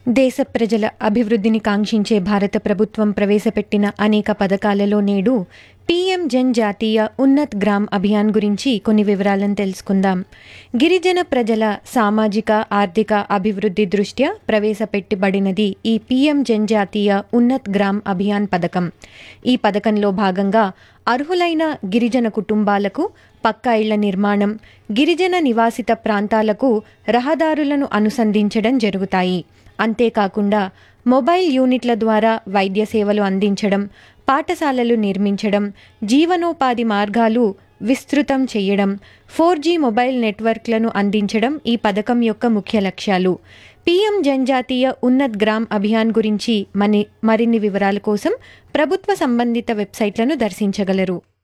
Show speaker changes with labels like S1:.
S1: దేశ ప్రజల అభివృద్ధిని కాంక్షించే భారత ప్రభుత్వం ప్రవేశపెట్టిన అనేక పథకాలలో నేడు పీఎం జన్ జాతీయ ఉన్నత్ గ్రామ్ అభియాన్ గురించి కొన్ని వివరాలను తెలుసుకుందాం గిరిజన ప్రజల సామాజిక ఆర్థిక అభివృద్ధి దృష్ట్యా ప్రవేశపెట్టబడినది ఈ పీఎం జన్ జాతీయ ఉన్నత్ గ్రామ్ అభియాన్ పథకం ఈ పథకంలో భాగంగా అర్హులైన గిరిజన కుటుంబాలకు పక్కా ఇళ్ల నిర్మాణం గిరిజన నివాసిత ప్రాంతాలకు రహదారులను అనుసంధించడం జరుగుతాయి అంతేకాకుండా మొబైల్ యూనిట్ల ద్వారా వైద్య సేవలు అందించడం పాఠశాలలు నిర్మించడం జీవనోపాధి మార్గాలు విస్తృతం చేయడం ఫోర్ జీ మొబైల్ నెట్వర్క్లను అందించడం ఈ పథకం యొక్క ముఖ్య లక్ష్యాలు పీఎం జనజాతీయ ఉన్నత్ గ్రామ్ అభియాన్ గురించి మని మరిన్ని వివరాల కోసం ప్రభుత్వ సంబంధిత వెబ్సైట్లను దర్శించగలరు